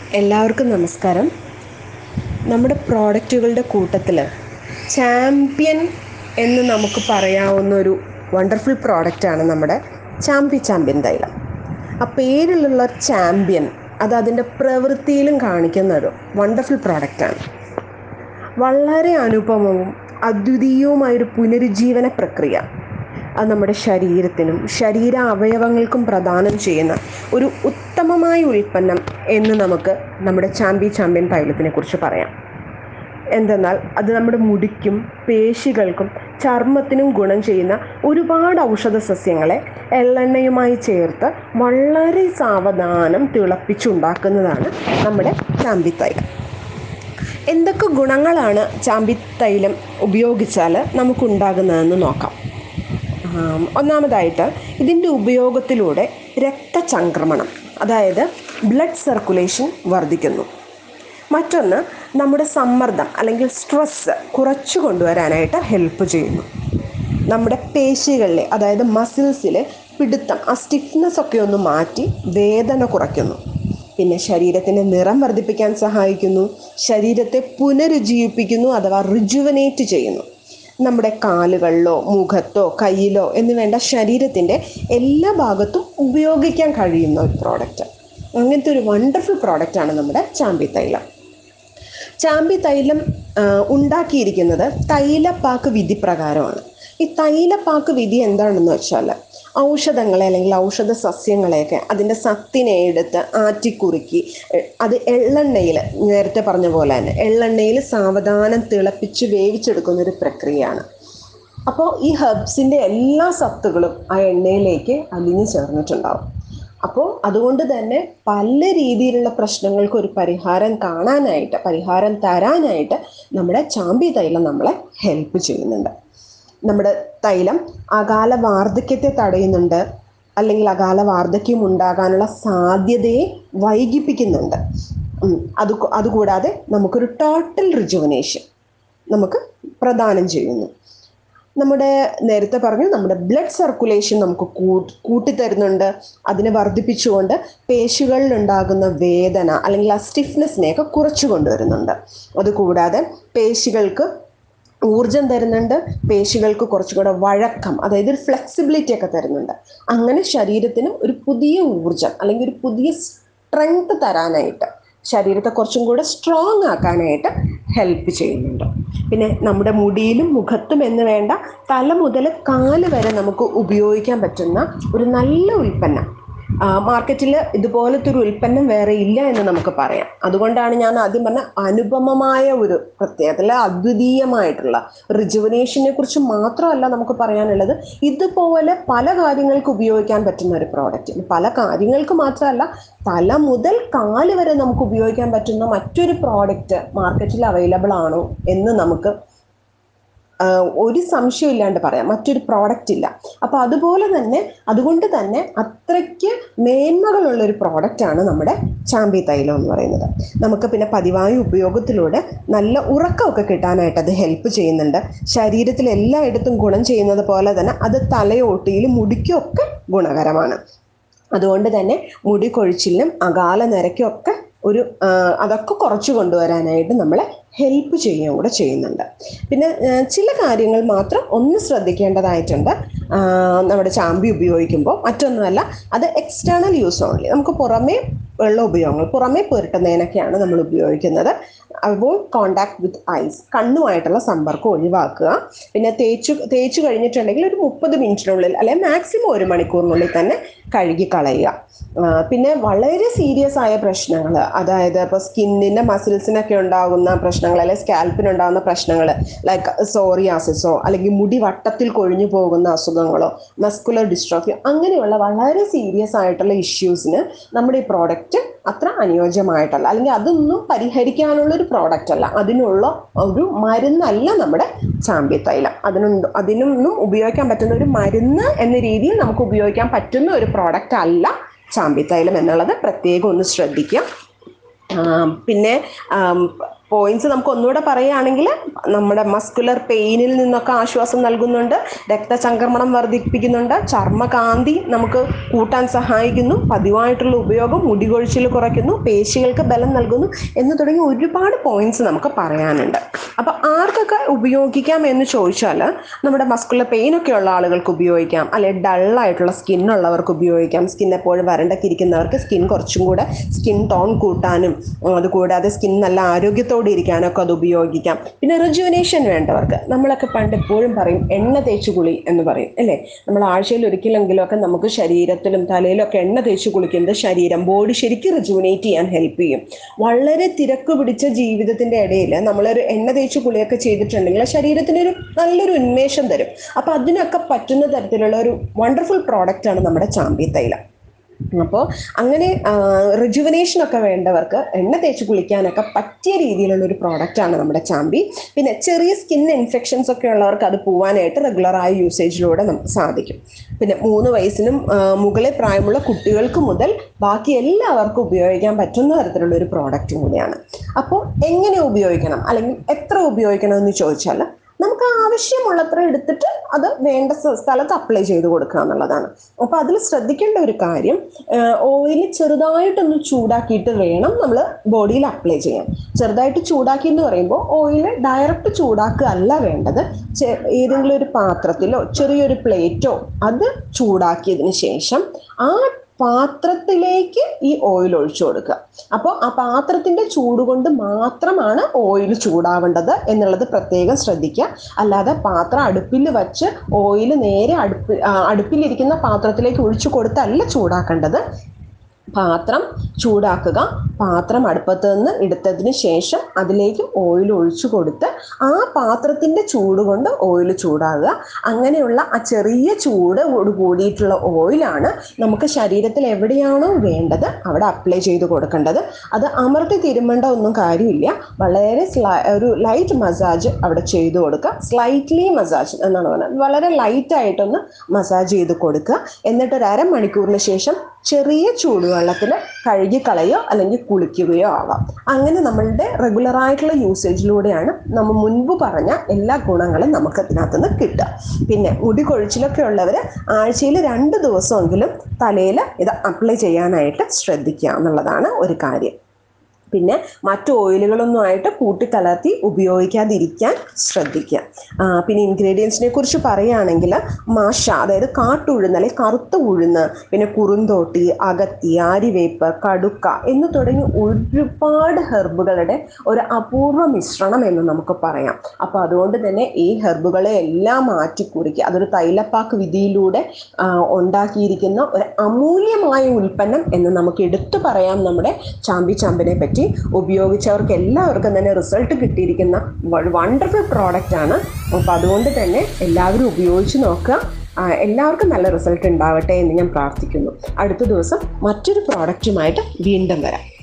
എല്ലാവർക്കും നമസ്കാരം നമ്മുടെ പ്രോഡക്റ്റുകളുടെ കൂട്ടത്തിൽ ചാമ്പ്യൻ എന്ന് നമുക്ക് പറയാവുന്ന ഒരു വണ്ടർഫുൾ പ്രോഡക്റ്റാണ് നമ്മുടെ ചാമ്പി ചാമ്പ്യൻ തൈലം ആ പേരിലുള്ള ചാമ്പ്യൻ അത് അതിൻ്റെ പ്രവൃത്തിയിലും കാണിക്കുന്ന ഒരു വണ്ടർഫുൾ പ്രോഡക്റ്റാണ് വളരെ അനുപമവും അദ്വിതീയവുമായൊരു പുനരുജ്ജീവന പ്രക്രിയ അത് നമ്മുടെ ശരീരത്തിനും ശരീര അവയവങ്ങൾക്കും പ്രദാനം ചെയ്യുന്ന ഒരു ഉത്തമമായ ഉൽപ്പന്നം എന്ന് നമുക്ക് നമ്മുടെ ചാമ്പി ചാമ്പ്യൻ തൈലത്തിനെ കുറിച്ച് പറയാം എന്തെന്നാൽ അത് നമ്മുടെ മുടിക്കും പേശികൾക്കും ചർമ്മത്തിനും ഗുണം ചെയ്യുന്ന ഒരുപാട് ഔഷധ സസ്യങ്ങളെ എള്ളെണ്ണയുമായി ചേർത്ത് വളരെ സാവധാനം തിളപ്പിച്ചുണ്ടാക്കുന്നതാണ് നമ്മുടെ ചാമ്പി തൈലം എന്തൊക്കെ ഗുണങ്ങളാണ് ചാമ്പി തൈലം ഉപയോഗിച്ചാൽ നമുക്കുണ്ടാകുന്നതെന്ന് നോക്കാം ആം, ഒന്നാമതായിട്ട് ഇതിൻ്റെ ഉപയോഗത്തിലൂടെ രക്തചംക്രമണം അതായത് ബ്ലഡ് സർക്കുലേഷൻ വർദ്ധിക്കുന്നു മറ്റൊന്ന് നമ്മുടെ സമ്മർദ്ദം അല്ലെങ്കിൽ സ്ട്രെസ്സ് കുറച്ചു കൊണ്ടുവരാനായിട്ട് ഹെൽപ്പ് ചെയ്യുന്നു നമ്മുടെ പേശികളിലെ അതായത് മസിൽസിലെ പിടുത്തം ആ സ്റ്റിഫ്നെസ് ഒക്കെ ഒന്ന് മാറ്റി വേദന കുറയ്ക്കുന്നു പിന്നെ ശരീരത്തിൻ്റെ നിറം വർദ്ധിപ്പിക്കാൻ സഹായിക്കുന്നു ശരീരത്തെ പുനരുജ്ജീവിപ്പിക്കുന്നു അഥവാ റിജുവനേറ്റ് ചെയ്യുന്നു നമ്മുടെ കാലുകളിലോ മുഖത്തോ കയ്യിലോ എന്ന് വേണ്ട ശരീരത്തിൻ്റെ എല്ലാ ഭാഗത്തും ഉപയോഗിക്കാൻ കഴിയുന്ന ഒരു പ്രോഡക്റ്റ് അങ്ങനത്തെ ഒരു വണ്ടർഫുൾ പ്രോഡക്റ്റാണ് നമ്മുടെ ചാമ്പി തൈലം ചാമ്പി തൈലം ആ, ഉണ്ടാക്കിയിരിക്കുന്നത് തൈലപ്പാക്ക് വിധി പ്രകാരമാണ് ഈ തൈലപ്പാക്ക് വിധി എന്താണെന്ന് വെച്ചാൽ ഔഷധങ്ങളെ അല്ലെങ്കിൽ ഔഷധ സസ്യങ്ങളെയൊക്കെ അതിൻ്റെ സത്തിനെ എടുത്ത് ആറ്റിക്കുറുക്കി എ, അത് എള്ളെണ്ണയിൽ നേരത്തെ പറഞ്ഞ പോലെ തന്നെ എള്ളെണ്ണയിൽ സാവധാനം തിളപ്പിച്ച് വേവിച്ചെടുക്കുന്ന ഒരു പ്രക്രിയയാണ് അപ്പോൾ ഈ ഹെർബ്സിൻ്റെ എല്ലാ സത്തുകളും ആ എണ്ണയിലേക്ക് അലിഞ്ഞു ചേർന്നിട്ടുണ്ടാവും അപ്പോൾ അതുകൊണ്ട് തന്നെ പല രീതിയിലുള്ള പ്രശ്നങ്ങൾക്ക് ഒരു പരിഹാരം കാണാനായിട്ട് പരിഹാരം തരാനായിട്ട് നമ്മുടെ ചാമ്പി തൈലം നമ്മളെ ഹെൽപ്പ് ചെയ്യുന്നുണ്ട് നമ്മുടെ തൈലം അകാല വാർദ്ധക്യത്തെ തടയുന്നുണ്ട് അല്ലെങ്കിൽ അകാല വാർദ്ധക്യം ഉണ്ടാകാനുള്ള സാധ്യതയെ വൈകിപ്പിക്കുന്നുണ്ട് ഉം. അത് കൂ- അതുകൂടാതെ നമുക്കൊരു ടോട്ടൽ റിജുവനേഷൻ നമുക്ക് പ്രദാനം ചെയ്യുന്നു നമ്മുടെ നേരത്തെ പറഞ്ഞു നമ്മുടെ ബ്ലഡ് സർക്കുലേഷൻ നമുക്ക് കൂട്ട് കൂട്ടിത്തരുന്നുണ്ട് അതിനെ വർദ്ധിപ്പിച്ചുകൊണ്ട് പേശികളിൽ ഉണ്ടാകുന്ന വേദന അല്ലെങ്കിൽ ആ സ്റ്റിഫ്നെസ്സിനെയൊക്കെ കുറച്ചു കൊണ്ടുവരുന്നുണ്ട് അതുകൂടാതെ പേശികൾക്ക് ഊർജം തരുന്നുണ്ട് പേശികൾക്ക് കുറച്ചുകൂടെ വഴക്കം അതായത് ഒരു ഫ്ലെക്സിബിലിറ്റി ഒക്കെ തരുന്നുണ്ട് അങ്ങനെ ശരീരത്തിന് ഒരു പുതിയ ഊർജം അല്ലെങ്കിൽ ഒരു പുതിയ സ്ട്രെങ്ത് തരാനായിട്ട് ശരീരത്തെ കുറച്ചും കൂടെ സ്ട്രോങ് ആക്കാനായിട്ട് ഹെൽപ്പ് ചെയ്യുന്നുണ്ട് പിന്നെ നമ്മുടെ മുടിയിലും മുഖത്തും എന്ന് വേണ്ട തല മുതൽ കാല് വരെ നമുക്ക് ഉപയോഗിക്കാൻ പറ്റുന്ന ഒരു നല്ല ഉൽപ്പന്നം മാർക്കറ്റിൽ ഇതുപോലത്തെ ഒരു ഉൽപ്പന്നം വേറെ ഇല്ല എന്ന് നമുക്ക് പറയാം അതുകൊണ്ടാണ് ഞാൻ ആദ്യം പറഞ്ഞ അനുപമമായ ഒരു പ്രത്യേകത അല്ലെ അദ്വിതീയമായിട്ടുള്ള റിജുവനേഷനെ കുറിച്ച് മാത്രമല്ല നമുക്ക് പറയാനുള്ളത് ഇതുപോലെ പല കാര്യങ്ങൾക്ക് ഉപയോഗിക്കാൻ പറ്റുന്ന ഒരു പ്രോഡക്റ്റ് പല കാര്യങ്ങൾക്ക് മാത്രമല്ല തല മുതൽ കാല് വരെ നമുക്ക് ഉപയോഗിക്കാൻ പറ്റുന്ന മറ്റൊരു പ്രോഡക്റ്റ് മാർക്കറ്റിൽ അവൈലബിൾ ആണോ എന്ന് നമുക്ക് ആഹ് ഒരു സംശയം ഇല്ലാണ്ട് പറയാം മറ്റൊരു പ്രോഡക്റ്റ് ഇല്ല അപ്പോൾ അതുപോലെ തന്നെ അതുകൊണ്ട് തന്നെ അത്രയ്ക്ക് മേന്മകളുള്ള ഒരു പ്രോഡക്റ്റാണ് നമ്മുടെ ചാമ്പി തൈലം എന്ന് പറയുന്നത് നമുക്ക് പിന്നെ പതിവായ ഉപയോഗത്തിലൂടെ നല്ല ഉറക്കമൊക്കെ കിട്ടാനായിട്ട് അത് ഹെൽപ്പ് ചെയ്യുന്നുണ്ട് ശരീരത്തിൽ എല്ലായിടത്തും ഗുണം ചെയ്യുന്നത് പോലെ തന്നെ അത് തലയോട്ടിയിലും മുടിക്കും ഒക്കെ ഗുണകരമാണ് അതുകൊണ്ട് തന്നെ മുടി കൊഴിച്ചിലിനും അകാല നിരക്കും ഒക്കെ ഒരു ആ, അതൊക്കെ കുറച്ച് കൊണ്ടുവരാനായിട്ട് നമ്മളെ ഹെൽപ്പ് ചെയ്യുകയും കൂടെ ചെയ്യുന്നുണ്ട് പിന്നെ ആ, ചില കാര്യങ്ങൾ മാത്രം ഒന്ന് ശ്രദ്ധിക്കേണ്ടതായിട്ടുണ്ട് ആ, നമ്മുടെ ചാമ്പി ഉപയോഗിക്കുമ്പോൾ മറ്റൊന്നുമല്ല അത് എക്സ്റ്റേണൽ യൂസ് ഓൺലി നമുക്ക് പുറമേ ഉള്ള ഉപയോഗങ്ങൾ പുറമേ പുരട്ടുന്നതിനൊക്കെയാണ് നമ്മൾ ഉപയോഗിക്കുന്നത് അവോയ്ഡ് കോണ്ടാക്ട് വിത്ത് ഐസ് കണ്ണുമായിട്ടുള്ള സമ്പർക്കം ഒഴിവാക്കുക പിന്നെ തേച്ചു തേച്ചു കഴിഞ്ഞിട്ടുണ്ടെങ്കിൽ ഒരു മുപ്പത് മിനിറ്റിനുള്ളിൽ അല്ലെങ്കിൽ മാക്സിമം ഒരു മണിക്കൂറിനുള്ളിൽ തന്നെ കഴുകി കളയുക ആ, പിന്നെ വളരെ സീരിയസ് ആയ പ്രശ്നങ്ങൾ അതായത് ഇപ്പോൾ സ്കിന്നിൻ്റെ മസിൽസിനൊക്കെ ഉണ്ടാകുന്ന പ്രശ്നങ്ങൾ അല്ലെങ്കിൽ സ്കാൽപ്പിനുണ്ടാകുന്ന പ്രശ്നങ്ങൾ ലൈക്ക് സോറിയാസിസോ അല്ലെങ്കിൽ മുടി വട്ടത്തിൽ കൊഴിഞ്ഞു പോകുന്ന അസുഖങ്ങളോ മസ്കുലർ ഡിസ്ട്രോഫിയോ അങ്ങനെയുള്ള വളരെ സീരിയസ് ആയിട്ടുള്ള ഇഷ്യൂസിന് നമ്മുടെ ഈ പ്രോഡക്റ്റ് അത്ര അനുയോജ്യമായിട്ടല്ല അല്ലെങ്കിൽ അതൊന്നും പരിഹരിക്കാനുള്ള ഒരു പ്രോഡക്റ്റ് അല്ല അതിനുള്ള ഒരു മരുന്നല്ല നമ്മുടെ ചാമ്പ്യ തൈലം അതിനുണ്ട് അതിനൊന്നും ഉപയോഗിക്കാൻ പറ്റുന്ന ഒരു മരുന്ന് എന്ന രീതിയിൽ നമുക്ക് ഉപയോഗിക്കാൻ പറ്റുന്ന ഒരു പ്രോഡക്റ്റ് അല്ല ചാമ്പ്യ തൈലം എന്നുള്ളത് പ്രത്യേകം ഒന്ന് ശ്രദ്ധിക്കുക ആം, പിന്നെ ആം, പോയിന്റ്സ് നമുക്ക് ഒന്നുകൂടെ പറയുകയാണെങ്കിൽ നമ്മുടെ മസ്കുലർ പെയിനിൽ നിന്നൊക്കെ ആശ്വാസം നൽകുന്നുണ്ട് രക്തചംക്രമണം വർദ്ധിപ്പിക്കുന്നുണ്ട് ചർമ്മകാന്തി നമുക്ക് കൂട്ടാൻ സഹായിക്കുന്നു പതിവായിട്ടുള്ള ഉപയോഗം മുടികൊഴിച്ചിൽ കുറയ്ക്കുന്നു പേശികൾക്ക് ബലം നൽകുന്നു എന്ന് തുടങ്ങി ഒരുപാട് പോയിന്റ്സ് നമുക്ക് പറയാനുണ്ട് അപ്പോൾ ആർക്കൊക്കെ ഉപയോഗിക്കാം എന്ന് ചോദിച്ചാൽ നമ്മുടെ മസ്കുലർ പെയിൻ ഒക്കെ ഉള്ള ആളുകൾക്ക് ഉപയോഗിക്കാം അല്ലെ ഡള്ളായിട്ടുള്ള സ്കിന്നുള്ളവർക്ക് ഉപയോഗിക്കാം സ്കിൻ എപ്പോഴും വരണ്ടൊക്കെ ഇരിക്കുന്നവർക്ക് സ്കിൻ കുറച്ചും കൂടെ സ്കിൻ ടോൺ കൂട്ടാനും ഉം, അതുകൂടാതെ സ്കിൻ നല്ല ആരോഗ്യത്തോടെ ഇരിക്കാനൊക്കെ അത് ഉപയോഗിക്കാം പിന്നെ റിജുവിനേഷൻ വേണ്ടവർക്ക് നമ്മളൊക്കെ പണ്ട് എപ്പോഴും പറയും എണ്ണ തേച്ച് കുളി എന്ന് പറയും അല്ലേ നമ്മൾ ആഴ്ചയിൽ ഒരിക്കലെങ്കിലും ഒക്കെ നമുക്ക് ശരീരത്തിലും തലയിലും ഒക്കെ എണ്ണ തേച്ച് കുളിക്കുന്നത് ശരീരം ബോഡി ശരിക്കും റിജുവിനേറ്റ് ചെയ്യാൻ ഹെൽപ്പ് ചെയ്യും വളരെ തിരക്ക് പിടിച്ച ജീവിതത്തിന്റെ ഇടയിൽ നമ്മളൊരു എണ്ണ തേച്ച് കുളിയൊക്കെ ചെയ്തിട്ടുണ്ടെങ്കിൽ ആ ശരീരത്തിന് ഒരു നല്ലൊരു ഉന്മേഷം തരും അപ്പോൾ അതിനൊക്കെ പറ്റുന്ന തരത്തിലുള്ള ഒരു വണ്ടർഫുൾ പ്രോഡക്റ്റ് ആണ് നമ്മുടെ ചാമ്പി തൈലം അപ്പോൾ അങ്ങനെ റിജുവനേഷൻ ഒക്കെ വേണ്ടവർക്ക് എണ്ണ തേച്ച് കുളിക്കാനൊക്കെ പറ്റിയ രീതിയിലുള്ള ഒരു പ്രോഡക്റ്റാണ് നമ്മുടെ ചാമ്പി പിന്നെ ചെറിയ സ്കിൻ ഇൻഫെക്ഷൻസ് ഒക്കെ ഉള്ളവർക്ക് അത് പോവാനായിട്ട് റെഗുലറായ യൂസേജിലൂടെ നമുക്ക് സാധിക്കും പിന്നെ മൂന്ന് വയസ്സിനും ആ, മുകളിൽ പ്രായമുള്ള കുട്ടികൾക്ക് മുതൽ ബാക്കി എല്ലാവർക്കും ഉപയോഗിക്കാൻ പറ്റുന്ന തരത്തിലുള്ള ഒരു പ്രോഡക്റ്റും കൂടിയാണ് അപ്പോൾ എങ്ങനെ ഉപയോഗിക്കണം അല്ലെങ്കിൽ എത്ര ഉപയോഗിക്കണം എന്ന് ചോദിച്ചാൽ നമുക്ക് ആവശ്യമുള്ളത്ര എടുത്തിട്ട് അത് വേണ്ട സ്ഥ- സ്ഥലത്ത് അപ്ലൈ ചെയ്ത് കൊടുക്കുക എന്നുള്ളതാണ് അപ്പോൾ അതിൽ ശ്രദ്ധിക്കേണ്ട ഒരു കാര്യം ഓയിൽ ചെറുതായിട്ടൊന്ന് ചൂടാക്കിയിട്ട് വേണം നമ്മൾ ബോഡിയിൽ അപ്ലൈ ചെയ്യാൻ ചെറുതായിട്ട് ചൂടാക്കി എന്ന് പറയുമ്പോൾ ഓയിൽ ഡയറക്റ്റ് ചൂടാക്കുക അല്ല വേണ്ടത് ചെ- ഏതെങ്കിലും ഒരു പാത്രത്തിലോ ചെറിയൊരു പ്ലേറ്റോ അത് ചൂടാക്കിയതിന് ശേഷം ആ പാത്രത്തിലേക്ക് ഈ ഓയിൽ ഒഴിച്ചു കൊടുക്കുക അപ്പോൾ ആ പാത്രത്തിന്റെ ചൂട് കൊണ്ട് മാത്രമാണ് ഓയിൽ ചൂടാവേണ്ടത് എന്നുള്ളത് പ്രത്യേകം ശ്രദ്ധിക്കുക അല്ലാതെ പാത്രം അടുപ്പിൽ വച്ച് ഓയിൽ നേരെ അടുപ്പ് ആ, അടുപ്പിലിരിക്കുന്ന പാത്രത്തിലേക്ക് ഒഴിച്ചു കൊടുത്തല്ല ചൂടാക്കേണ്ടത് പാത്രം ചൂടാക്കുക പാത്രം അടുപ്പത്ത് നിന്ന് എടുത്തതിന് ശേഷം അതിലേക്ക് ഓയിൽ ഒഴിച്ചു കൊടുത്ത് ആ പാത്രത്തിൻ്റെ ചൂട് കൊണ്ട് ഓയിൽ ചൂടാകുക അങ്ങനെയുള്ള ആ ചെറിയ ചൂട് കൂടി കൂടിയിട്ടുള്ള ഓയിലാണ് നമുക്ക് ശരീരത്തിൽ എവിടെയാണോ വേണ്ടത് അവിടെ അപ്ലൈ ചെയ്ത് കൊടുക്കേണ്ടത് അത് അമർത്തി തിരുമ്പേണ്ട ഒന്നും കാര്യമില്ല വളരെ സ്ലൈ ഒരു ലൈറ്റ് മസാജ് അവിടെ ചെയ്തു കൊടുക്കുക സ്ലൈറ്റ്ലി മസാജ് എന്നാണ് പറയുന്നത് വളരെ ലൈറ്റായിട്ടൊന്ന് മസാജ് ചെയ്ത് കൊടുക്കുക എന്നിട്ട് ഒരു അരമണിക്കൂറിന് ശേഷം ചെറിയ ചൂടുവെള്ളത്തിൽ കഴുകിക്കളയോ അല്ലെങ്കിൽ കുളിക്കുകയോ ആവാം അങ്ങനെ നമ്മളുടെ റെഗുലർ ആയിട്ടുള്ള യൂസേജിലൂടെയാണ് നമ്മൾ മുൻപ് പറഞ്ഞ എല്ലാ ഗുണങ്ങളും നമുക്ക് അതിനകത്തുനിന്ന് കിട്ടുക പിന്നെ മുടി കൊഴിച്ചിലൊക്കെ ഉള്ളവർ ആഴ്ചയിൽ രണ്ട് ദിവസമെങ്കിലും തലയിൽ ഇത് അപ്ലൈ ചെയ്യാനായിട്ട് ശ്രദ്ധിക്കുക എന്നുള്ളതാണ് ഒരു കാര്യം പിന്നെ മറ്റു ഓയിലുകളൊന്നും ആയിട്ട് കൂട്ടിക്കലർത്തി ഉപയോഗിക്കാതിരിക്കാൻ ശ്രദ്ധിക്കുക ആ, പിന്നെ ഇൻഗ്രീഡിയൻസിനെ കുറിച്ച് പറയുകയാണെങ്കിൽ മാഷ അതായത് കാട്ടുഴുന്ന് അല്ലെങ്കിൽ കറുത്ത ഉഴുന്ന് പിന്നെ കുറുന്തോട്ടി അകത്തി ആരിവേപ്പ് കടുക്ക എന്ന് തുടങ്ങി ഒരുപാട് ഹെർബുകളുടെ ഒരു അപൂർവ മിശ്രണം എന്ന് നമുക്ക് പറയാം അപ്പോൾ അതുകൊണ്ട് തന്നെ ഈ ഹെർബുകളെ എല്ലാം മാറ്റിക്കുറിക്കുക അതൊരു തൈലപ്പാക്ക് വിധിയിലൂടെ ആ, ഉണ്ടാക്കിയിരിക്കുന്ന ഒരു അമൂല്യമായ ഉൽപ്പന്നം എന്ന് നമുക്ക് എടുത്തു പറയാം നമ്മുടെ ചാമ്പി ചാമ്പിനെ പറ്റി ഉപയോഗിച്ചവർക്ക് എല്ലാവർക്കും തന്നെ റിസൾട്ട് കിട്ടിയിരിക്കുന്ന വണ്ടർഫുൾ പ്രോഡക്റ്റ് ആണ് അപ്പോൾ അതുകൊണ്ട് തന്നെ എല്ലാവരും ഉപയോഗിച്ച് നോക്കുക ആ, എല്ലാവർക്കും നല്ല റിസൾട്ട് ഉണ്ടാവട്ടെ എന്ന് ഞാൻ പ്രാർത്ഥിക്കുന്നു അടുത്ത ദിവസം മറ്റൊരു പ്രോഡക്റ്റുമായിട്ട് വീണ്ടും വരാം